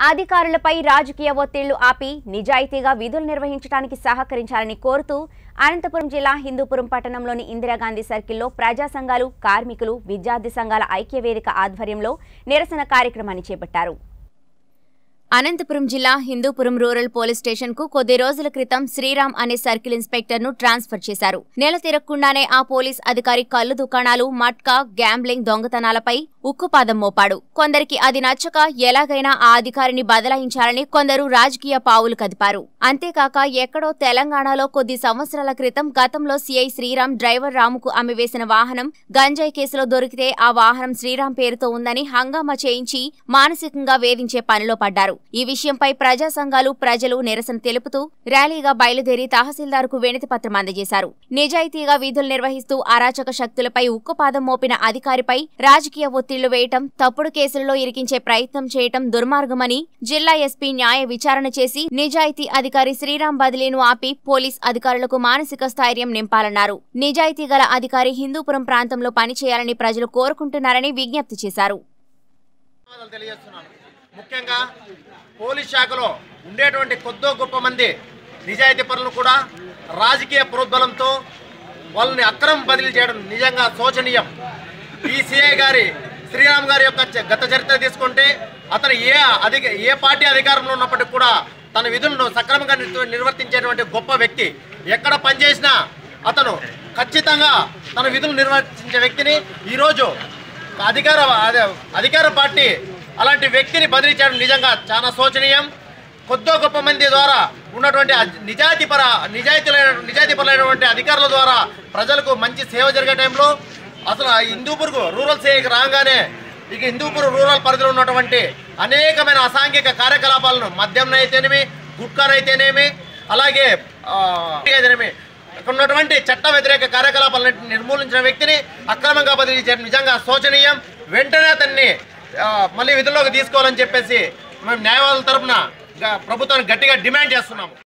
అధికారులపై రాజకీయ ఒత్తిళ్లు ఆపి నిజాయితీగా విధులు నిర్వహించడానికి సహకరించాలని కోరుతూ అనంతపురం జిల్లా హిందూపురం పట్టణంలోని ఇందిరాగాంధీ సర్కిల్లో ప్రజా సంఘాలు కార్మికులు విద్యార్థి సంఘాల ఐక్యవేదిక ఆధ్వర్యంలో నిరసన కార్యక్రమాన్ని చేపట్టారు అనంతపురం జిల్లా హిందూపురం రూరల్ పోలీస్ స్టేషన్ కు కొద్ది రోజుల క్రితం శ్రీరామ్ అనే సర్కిల్ ఇన్స్పెక్టర్ ను ట్రాన్స్ఫర్ చేశారు నెల తిరగకుండానే ఆ పోలీస్ అధికారి కళ్ళు దుకాణాలు మట్కా గ్యాంబ్లింగ్ దొంగతనాలపై ఉక్కుపాదం మోపాడు కొందరికి అది నచ్చక ఎలాగైనా ఆ అధికారిని బదలాయించాలని కొందరు రాజకీయ పావులు కదిపారు అంతేకాక ఎక్కడో తెలంగాణలో కొద్ది సంవత్సరాల క్రితం గతంలో సీఐ శ్రీరామ్ డ్రైవర్ రాముకు అమ్మివేసిన వాహనం గంజాయి కేసులో దొరికితే ఆ వాహనం శ్రీరామ్ పేరుతో ఉందని హంగామా చేయించి మానసికంగా వేధించే పనిలో పడ్డారు ఈ విషయంపై ప్రజా సంఘాలు ప్రజలు నిరసన తెలుపుతూ ర్యాలీగా బయలుదేరి తహసీల్దార్కు వినతి పత్రం అందజేశారు నిజాయితీగా విధులు నిర్వహిస్తూ అరాచక శక్తులపై ఉక్కుపాదం మోపిన అధికారిపై రాజకీయ ఒత్తిళ్లు వేయటం తప్పుడు కేసులలో ఇరికించే ప్రయత్నం చేయటం దుర్మార్గమని జిల్లా ఎస్పీ న్యాయ విచారణ చేసి నిజాయితీ అధికారి శ్రీరామ్ బదిలీను ఆపి పోలీస్ అధికారులకు మానసిక స్థైర్యం నింపాలన్నారు నిజాయితీ గల అధికారి హిందూపురం ప్రాంతంలో పనిచేయాలని ప్రజలు కోరుకుంటున్నారని విజ్ఞప్తి చేశారు ధన్యవాదాలు తెలియజేస్తున్నాను ముఖ్యంగా పోలీస్ శాఖలో ఉండేటువంటి కొద్దో గొప్ప మంది నిజాయితీ పరులు కూడా రాజకీయ ప్రోద్బలంతో వాళ్ళని అక్రమ బదిలీ చేయడం నిజంగా శోచనీయం ఈ సిఐ గారి శ్రీరామ్ గారి యొక్క చ- గత చరిత్ర తీసుకుంటే అతను ఏ అధిక ఏ పార్టీ అధికారంలో ఉన్నప్పటికీ కూడా తన విధులను సక్రమంగా నిర్వ- నిర్వర్తించేటువంటి గొప్ప వ్యక్తి ఎక్కడ పనిచేసినా అతను ఖచ్చితంగా తన విధులు నిర్వర్తించే వ్యక్తిని ఈరోజు అధికార అదే అధికార పార్టీ అలాంటి వ్యక్తిని బదిలీ చేయడం నిజంగా చాలా శోచనీయం కొద్దో గొప్ప మంది ద్వారా ఉన్నటువంటి అ- నిజాయితీపర నిజాయితీలైన నిజాయితీపరమైనటువంటి అధికారుల ద్వారా ప్రజలకు మంచి సేవ జరిగే టైంలో అసలు ఆ హిందూపూర్కు రూరల్ సేవకి రాగానే ఇక హిందూపూర్ రూరల్ పరిధిలో ఉన్నటువంటి అనేకమైన అసాంఘిక కార్యకలాపాలను మద్యంనైతేనేమి గుట్కానైతేనేమి అలాగే ఆ, అయితేనేమి ఇక్కడ ఉన్నటువంటి చట్ట వ్యతిరేక కార్యకలాపాలను నిర్మూలించిన వ్యక్తిని అక్రమంగా బదిలీ చేయడం నిజంగా శోచనీయం వెంటనే అతన్ని ఆ, మళ్ళీ విధుల్లోకి తీసుకోవాలని చెప్పేసి మేము న్యాయవాదుల తరపున గ- ప్రభుత్వాన్ని గట్టిగా డిమాండ్ చేస్తున్నాము